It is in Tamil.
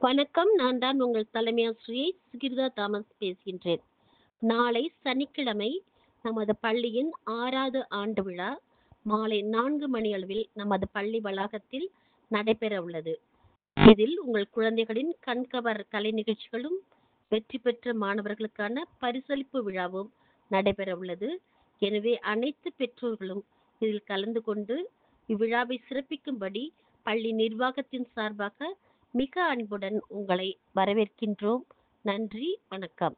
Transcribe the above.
வணக்கம் நான் தான் உங்கள் தலைமை ஆசிரியை சுகிர்தா தாமஸ் பேசுகின்றேன் நாளை சனிக்கிழமை நமது பள்ளியின் ஆறாவது ஆண்டு விழா மாலை நான்கு மணி அளவில் நமது பள்ளி வளாகத்தில் நடைபெற உள்ளது இதில் உங்கள் குழந்தைகளின் கண்கவர் கலை நிகழ்ச்சிகளும் வெற்றி பெற்ற மாணவர்களுக்கான பரிசளிப்பு விழாவும் நடைபெற உள்ளது எனவே அனைத்து பெற்றோர்களும் இதில் கலந்து கொண்டு இவ்விழாவை சிறப்பிக்கும்படி பள்ளி நிர்வாகத்தின் சார்பாக மிக அன்புடன் உங்களை வரவேற்கின்றோம் நன்றி வணக்கம்